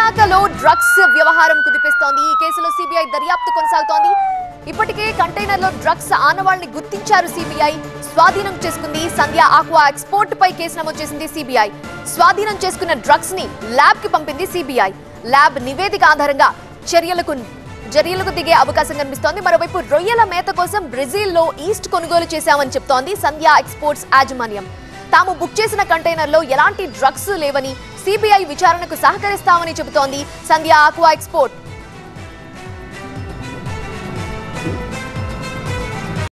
విశాఖలో డ్రగ్స్ వ్యవహారం కుదిపిస్తోంది ఈ కేసులో సిబిఐ దర్యాప్తు కొనసాగుతోంది ఇప్పటికే కంటైనర్లో డ్రగ్స్ ఆనవాళ్ళని గుర్తించారు సిబిఐ స్వాధీనం చేసుకుంది సంధ్య ఆక్వా ఎక్స్పోర్ట్ పై కేసు నమోదు చేసింది సిబిఐ స్వాధీనం చేసుకున్న డ్రగ్స్ ని ల్యాబ్ కి పంపింది సిబిఐ ల్యాబ్ నివేదిక ఆధారంగా చర్యలకు చర్యలకు దిగే అవకాశం కనిపిస్తోంది మరోవైపు రొయ్యల మేత కోసం బ్రెజిల్లో ఈస్ట్ కొనుగోలు చేశామని చెప్తోంది సంధ్య ఎక్స్పోర్ట్స్ యాజమాన్యం తాము బుక్ చేసిన కంటైనర్లో ఎలాంటి డ్రగ్స్ లేవని సిబిఐ విచారణకు సహకరిస్తామని చెబుతోంది సంధ్య ఆక్వా ఎక్స్పోర్ట్